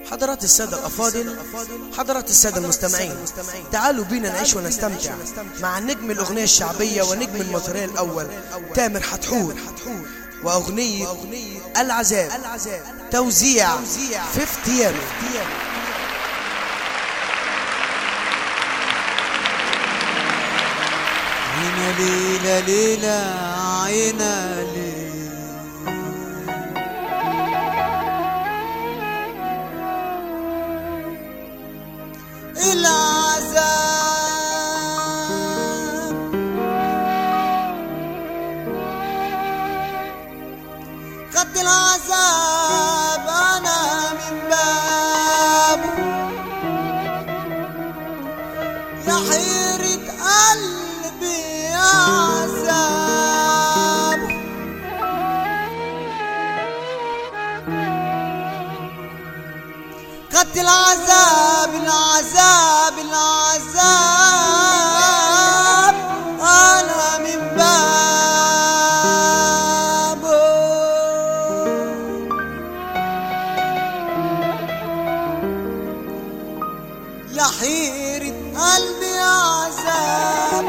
حضرات السادة الأفاضل حضرات السادة المستمعين تعالوا بينا نعيش ونستمتع مع نجم الأغنية الشعبية ونجم المطرية الأول تامر حتحور وأغنية العذاب توزيع في افتيامه عينا ليلة ليلة عينا ليلة العذاب خد العذاب أنا من بابه يا حيرة قلبي يا عذاب خدت العذاب العذاب العذاب أنا من بابه يا حيرة قلبي يا عذاب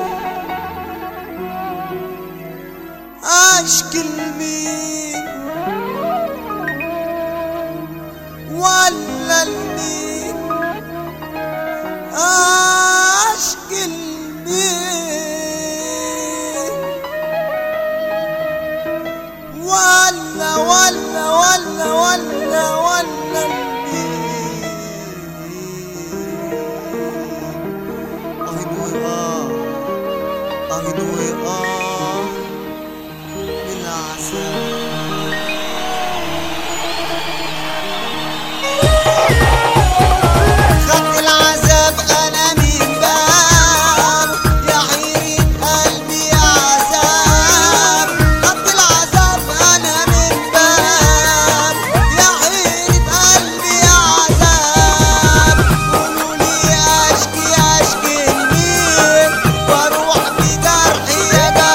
اشكي لمين ولا لمين اشكي لمين ولا ولا ولا ولا ولا لمين أهدوي آه أهدوي آه بالعذاب خدت العذاب أنا من باب يا حيرة قلبي يا عذاب خدت العذاب أنا من باب يا حيرة قلبي يا عذاب قولوا لي أشكي أشكي لمين وأروح بجرحي يا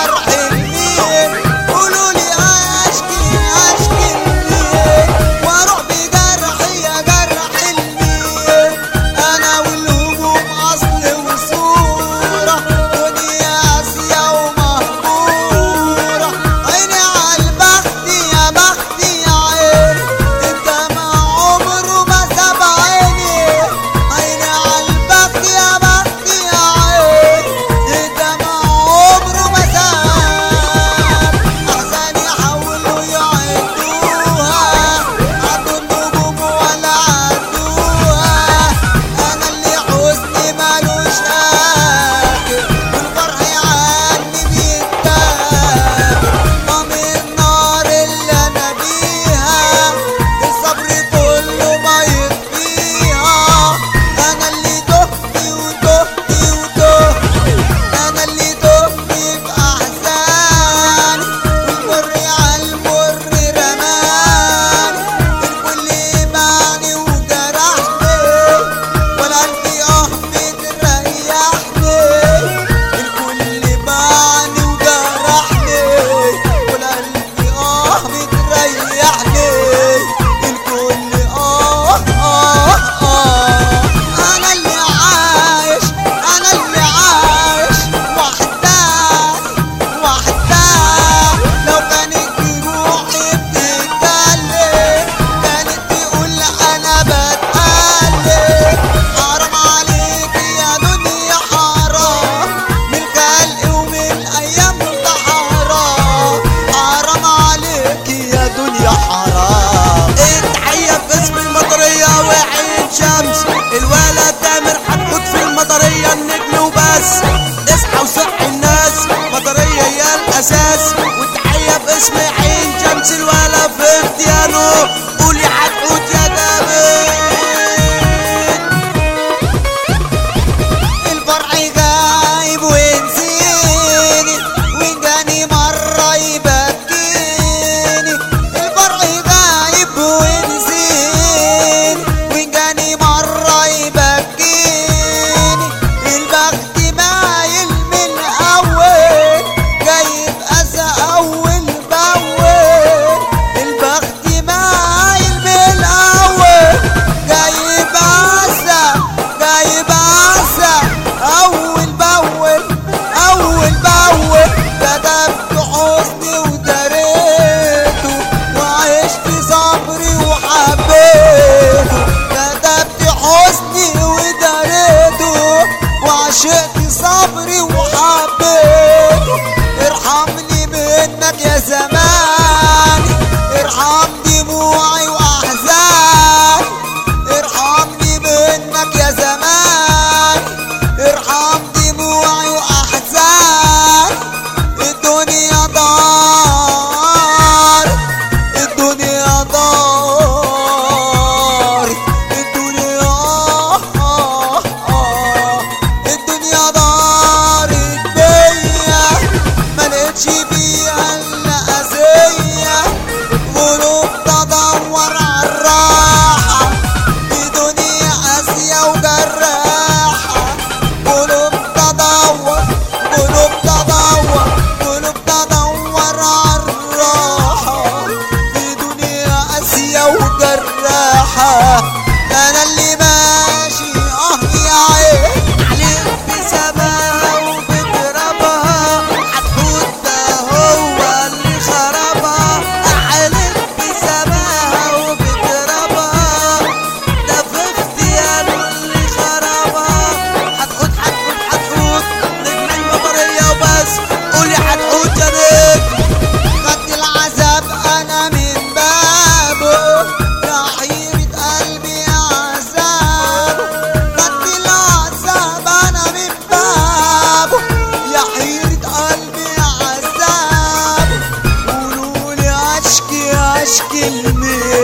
فرحة انا اللي ماشي اه يا عين عليك بسماها وبترابها هتحوت ده هو اللي خربها عليك بسماها وبترابها ده في اختياره اللي خربها هتحوت هتحوت هتحوت نجم المطرية وبس قولي هتحوت يا نجم خدت العذاب انا من بابه يا حيرة قلبي يا عذاب خدت العذاب انا من بابه يا حيرة قلبي يا عذاب قولولي اشكي اشكي لمين